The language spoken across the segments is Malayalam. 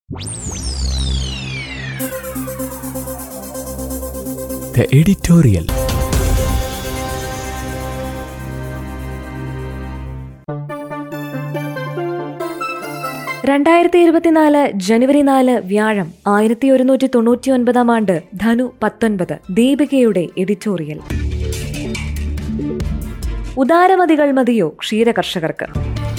The editorial. രണ്ടായിരത്തി ഇരുപത്തിനാല് ജനുവരി നാല് വ്യാഴം ആയിരത്തി ഒരുന്നൂറ്റി തൊണ്ണൂറ്റി ഒൻപതാം ആണ്ട് ധനു പത്തൊൻപത് ദീപികയുടെ എഡിറ്റോറിയൽ ഉദാരമതികൾ മതിയോ ക്ഷീരകർഷകർക്ക്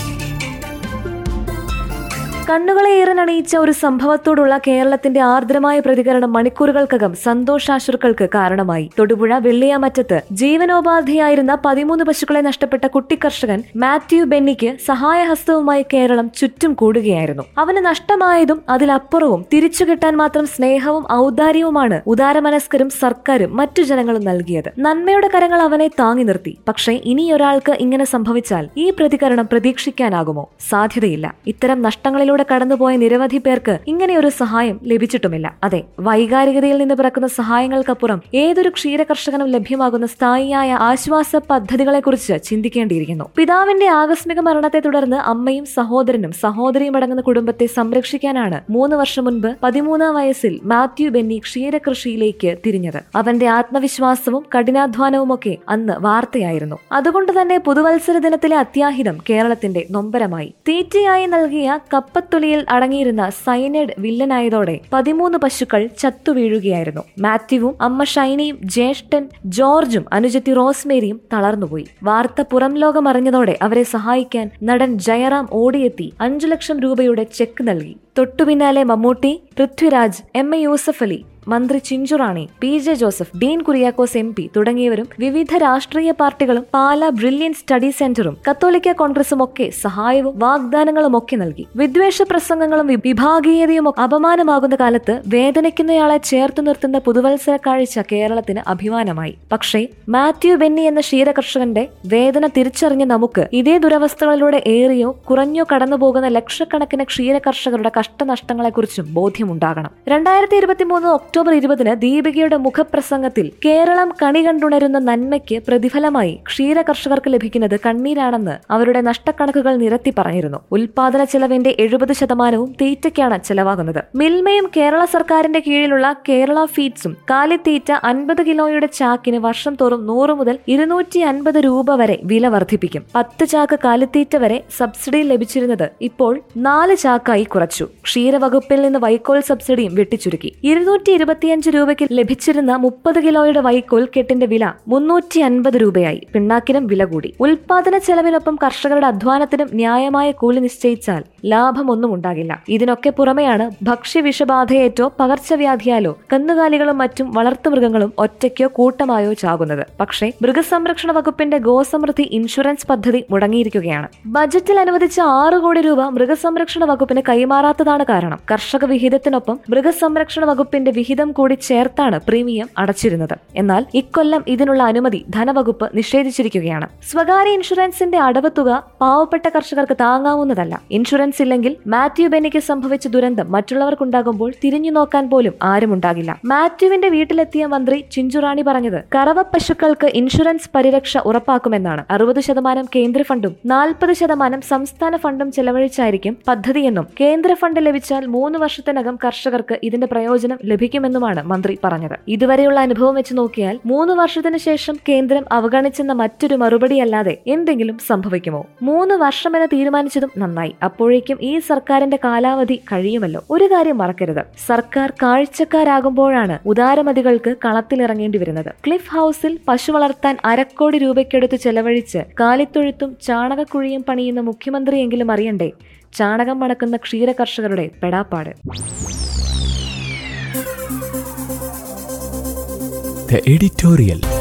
കണ്ണുകളെ ഏറനണിയിച്ച ഒരു സംഭവത്തോടുള്ള കേരളത്തിന്റെ ആർദ്രമായ പ്രതികരണം മണിക്കൂറുകൾക്കകം സന്തോഷാശ്രുക്കൾക്ക് കാരണമായി തൊടുപുഴ വെള്ളിയാമറ്റത്ത് ജീവനോപാധിയായിരുന്ന പതിമൂന്ന് പശുക്കളെ നഷ്ടപ്പെട്ട കുട്ടിക്കർഷകൻ മാത്യു ബെന്നിക്ക് സഹായഹസ്തവുമായി കേരളം ചുറ്റും കൂടുകയായിരുന്നു അവന് നഷ്ടമായതും അതിലപ്പുറവും തിരിച്ചു കിട്ടാൻ മാത്രം സ്നേഹവും ഔദാര്യവുമാണ് ഉദാരമനസ്കരും സർക്കാരും മറ്റു ജനങ്ങളും നൽകിയത് നന്മയുടെ കരങ്ങൾ അവനെ താങ്ങി നിർത്തി പക്ഷേ ഇനിയൊരാൾക്ക് ഇങ്ങനെ സംഭവിച്ചാൽ ഈ പ്രതികരണം പ്രതീക്ഷിക്കാനാകുമോ സാധ്യതയില്ല ഇത്തരം നഷ്ടങ്ങളിലൂടെ കടന്നുപോയ നിരവധി പേർക്ക് ഇങ്ങനെയൊരു സഹായം ലഭിച്ചിട്ടുമില്ല അതെ വൈകാരികതയിൽ നിന്ന് പിറക്കുന്ന സഹായങ്ങൾക്കപ്പുറം ഏതൊരു ക്ഷീരകർഷകനും ലഭ്യമാകുന്ന സ്ഥായിയായ ആശ്വാസ പദ്ധതികളെക്കുറിച്ച് ചിന്തിക്കേണ്ടിയിരിക്കുന്നു പിതാവിന്റെ ആകസ്മിക മരണത്തെ തുടർന്ന് അമ്മയും സഹോദരനും സഹോദരിയും അടങ്ങുന്ന കുടുംബത്തെ സംരക്ഷിക്കാനാണ് മൂന്ന് വർഷം മുൻപ് പതിമൂന്നാം വയസ്സിൽ മാത്യു ബെന്നി ക്ഷീരകൃഷിയിലേക്ക് തിരിഞ്ഞത് അവന്റെ ആത്മവിശ്വാസവും കഠിനാധ്വാനവുമൊക്കെ അന്ന് വാർത്തയായിരുന്നു അതുകൊണ്ട് തന്നെ പുതുവത്സര ദിനത്തിലെ അത്യാഹിതം കേരളത്തിന്റെ നൊമ്പരമായി തീറ്റയായി നൽകിയ കപ്പത്തൊലിയിൽ അടങ്ങിയിരുന്ന സൈനൈഡ് വില്ലനായതോടെ പതിമൂന്ന് പശുക്കൾ ചത്തുവീഴുകയായിരുന്നു മാത്യുവും അമ്മ ഷൈനിയും ജ്യേഷ്ഠൻ ജോർജും അനുജത്തി റോസ്മേരിയും തളർന്നുപോയി വാർത്ത പുറം ലോകം അറിഞ്ഞതോടെ അവരെ സഹായിക്കാൻ നടൻ ജയറാം ഓടിയെത്തി അഞ്ചു ലക്ഷം രൂപയുടെ ചെക്ക് നൽകി തൊട്ടുപിന്നാലെ മമ്മൂട്ടി പൃഥ്വിരാജ് എം എ യൂസഫ് അലി മന്ത്രി Chinchurani P J Joseph Dean Kuriakose M P തുടങ്ങിയവരും വിവിധ രാഷ്ട്രീയ പാർട്ടികളും പാല ബ്രില്യൻ സ്റ്റഡി സെന്ററും കത്തോലിക്ക കോൺഗ്രസും ഒക്കെ സഹായവും വാഗ്ദാനങ്ങളും ഒക്കെ നൽകി വിദ്വേഷ പ്രസംഗങ്ങളും വി- വിഭാഗീയതയും ഒക്കെ അപമാനമാകുന്ന കാലത്ത് വേദനിക്കുന്നയാളെ ചേർത്ത് നിർത്തുന്ന പുതുവത്സര കാഴ്ച കേരളത്തിന് അഭിമാനമായി പക്ഷേ മാത്യു ബെന്നി എന്ന ക്ഷീരകർഷകന്റെ വേദന തിരിച്ചറിഞ്ഞ നമുക്ക് ഇതേ ദുരവസ്ഥകളിലൂടെ ഏറിയോ കുറഞ്ഞോ കടന്നുപോകുന്ന ലക്ഷക്കണക്കിന് ക്ഷീരകർഷകരുടെ കഷ്ടനഷ്ടങ്ങളെക്കുറിച്ചും ബോധ്യമുണ്ടാകണം രണ്ടായിരത്തി ഇരുപത്തിമൂന്ന് ഒക്ടോബർ ഇരുപതിന് ദീപികയുടെ മുഖപ്രസംഗത്തിൽ കേരളം കണി കണ്ടുണരുന്ന നന്മയ്ക്ക് പ്രതിഫലമായി ക്ഷീരകർഷകർക്ക് ലഭിക്കുന്നത് കണ്ണീരാണെന്ന് അവരുടെ നഷ്ടക്കണക്കുകൾ നിരത്തി പറഞ്ഞിരുന്നു ഉൽപാദന ചെലവിന്റെ എഴുപത് ശതമാനവും തീറ്റയ്ക്കാണ് ചെലവാകുന്നത് മിൽമയും കേരള സർക്കാരിന്റെ കീഴിലുള്ള കേരള ഫീഡ്സും കാലിത്തീറ്റ അൻപത് കിലോയുടെ ചാക്കിന് വർഷം തോറും നൂറ് മുതൽ ഇരുന്നൂറ്റി അൻപത് രൂപ വരെ വില വർദ്ധിപ്പിക്കും പത്ത് ചാക്ക് കാലിത്തീറ്റ വരെ സബ്സിഡി ലഭിച്ചിരുന്നത് ഇപ്പോൾ നാല് ചാക്കായി കുറച്ചു ക്ഷീരവകുപ്പിൽ നിന്ന് വൈക്കോൽ സബ്സിഡിയും വെട്ടിച്ചുരുക്കി ഇരുന്നൂറ്റി ഇരുപത്തിയഞ്ച് രൂപയ്ക്ക് ലഭിച്ചിരുന്ന മുപ്പത് കിലോയുടെ വൈക്കോൽ കെട്ടിന്റെ വില മുന്നൂറ്റി അൻപത് രൂപയായി പിണ്ണാക്കിനും വില കൂടി ഉൽപാദന ചെലവിനൊപ്പം കർഷകരുടെ അധ്വാനത്തിനും ന്യായമായ കൂലി നിശ്ചയിച്ചാൽ ലാഭമൊന്നും ഉണ്ടാകില്ല ഇതിനൊക്കെ പുറമെയാണ് ഭക്ഷ്യവിഷബാധയേറ്റോ പകർച്ചവ്യാധിയാലോ കന്നുകാലികളും മറ്റും വളർത്തുമൃഗങ്ങളും ഒറ്റയ്ക്കോ കൂട്ടമായോ ചാകുന്നത് പക്ഷേ മൃഗസംരക്ഷണ വകുപ്പിന്റെ ഗോസമൃദ്ധി ഇൻഷുറൻസ് പദ്ധതി മുടങ്ങിയിരിക്കുകയാണ് ബജറ്റിൽ അനുവദിച്ച ആറ് കോടി രൂപ മൃഗസംരക്ഷണ വകുപ്പിന് കൈമാറാത്തതാണ് കാരണം കർഷക വിഹിതത്തിനൊപ്പം മൃഗസംരക്ഷണ വകുപ്പിന്റെ വിഹിതം കൂടി ചേർത്താണ് പ്രീമിയം അടച്ചിരുന്നത് എന്നാൽ ഇക്കൊല്ലം ഇതിനുള്ള അനുമതി ധനവകുപ്പ് നിഷേധിച്ചിരിക്കുകയാണ് സ്വകാര്യ ഇൻഷുറൻസിന്റെ അടവ് തുക പാവപ്പെട്ട കർഷകർക്ക് താങ്ങാവുന്നതല്ല ഇൻഷുറൻസ് ഇല്ലെങ്കിൽ മാത്യു ബെന്നിക്ക് സംഭവിച്ച ദുരന്തം മറ്റുള്ളവർക്കുണ്ടാകുമ്പോൾ തിരിഞ്ഞു നോക്കാൻ പോലും ആരുമുണ്ടാകില്ല മാത്യുവിന്റെ വീട്ടിലെത്തിയ മന്ത്രി ചിഞ്ചുറാണി പറഞ്ഞത് കറവ പശുക്കൾക്ക് ഇൻഷുറൻസ് പരിരക്ഷ ഉറപ്പാക്കുമെന്നാണ് അറുപത് ശതമാനം കേന്ദ്ര ഫണ്ടും നാൽപ്പത് ശതമാനം സംസ്ഥാന ഫണ്ടും ചെലവഴിച്ചായിരിക്കും പദ്ധതിയെന്നും കേന്ദ്ര ഫണ്ട് ലഭിച്ചാൽ മൂന്ന് വർഷത്തിനകം കർഷകർക്ക് ഇതിന്റെ പ്രയോജനം ലഭിക്കുമെന്നുമാണ് മന്ത്രി പറഞ്ഞത് ഇതുവരെയുള്ള അനുഭവം വെച്ച് നോക്കിയാൽ മൂന്ന് വർഷത്തിന് ശേഷം കേന്ദ്രം അവഗണിച്ചെന്ന മറ്റൊരു മറുപടിയല്ലാതെ എന്തെങ്കിലും സംഭവിക്കുമോ മൂന്ന് വർഷമെന്ന് തീരുമാനിച്ചതും നന്നായി അപ്പോഴേക്കും ഈ സർക്കാരിന്റെ കാലാവധി കഴിയുമല്ലോ ഒരു കാര്യം മറക്കരുത് സർക്കാർ കാഴ്ചക്കാരാകുമ്പോഴാണ് ഉദാരമതികൾക്ക് കളത്തിലിറങ്ങേണ്ടി വരുന്നത് ക്ലിഫ് ഹൗസിൽ പശു വളർത്താൻ അരക്കോടി രൂപയ്ക്കെടുത്ത് ചെലവഴിച്ച് കാലിത്തൊഴുത്തും ചാണകക്കുഴിയും പണിയുന്ന മുഖ്യമന്ത്രിയെങ്കിലും അറിയണ്ടേ ചാണകം മണക്കുന്ന ക്ഷീരകർഷകരുടെ പെടാപ്പാട് The editorial.